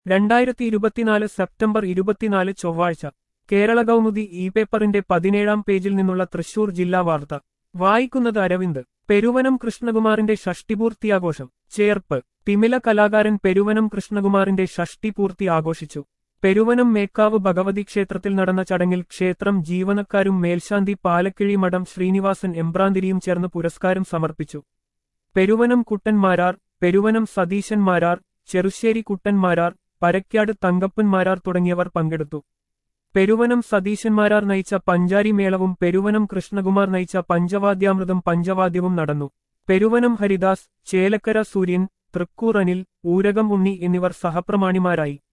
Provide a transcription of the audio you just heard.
രണ്ടായിരത്തി ഇരുപത്തിനാല് സെപ്റ്റംബർ ഇരുപത്തിനാല് ചൊവ്വാഴ്ച കേരള കൗമുദി ഇ പേപ്പറിന്റെ പതിനേഴാം പേജിൽ നിന്നുള്ള തൃശൂർ ജില്ലാ വാർത്ത വായിക്കുന്നത് അരവിന്ദ് പെരുവനം കൃഷ്ണകുമാറിന്റെ ഷഷ്ടിപൂർത്തിയാഘോഷം ചേർപ്പ് തിമില കലാകാരൻ പെരുവനം കൃഷ്ണകുമാറിന്റെ ഷഷ്ടിപൂർത്തി ആഘോഷിച്ചു പെരുവനം മേക്കാവ് ഭഗവതി ക്ഷേത്രത്തിൽ നടന്ന ചടങ്ങിൽ ക്ഷേത്രം ജീവനക്കാരും മേൽശാന്തി പാലക്കിഴി മഠം ശ്രീനിവാസൻ എംബ്രാന്തിരിയും ചേർന്ന് പുരസ്കാരം സമർപ്പിച്ചു പെരുവനം കുട്ടന്മാരാർ പെരുവനം സതീശന്മാരാർ ചെറുശ്ശേരി കുട്ടന്മാരാർ പരക്കാട് തങ്കപ്പന്മാരാർ തുടങ്ങിയവർ പങ്കെടുത്തു പെരുവനം സതീശന്മാരാർ നയിച്ച പഞ്ചാരി മേളവും പെരുവനം കൃഷ്ണകുമാർ നയിച്ച പഞ്ചവാദ്യാമൃതം പഞ്ചവാദ്യവും നടന്നു പെരുവനം ഹരിദാസ് ചേലക്കര സൂര്യൻ തൃക്കൂർ അനിൽ ഊരകം ഉണ്ണി എന്നിവർ സഹപ്രമാണിമാരായി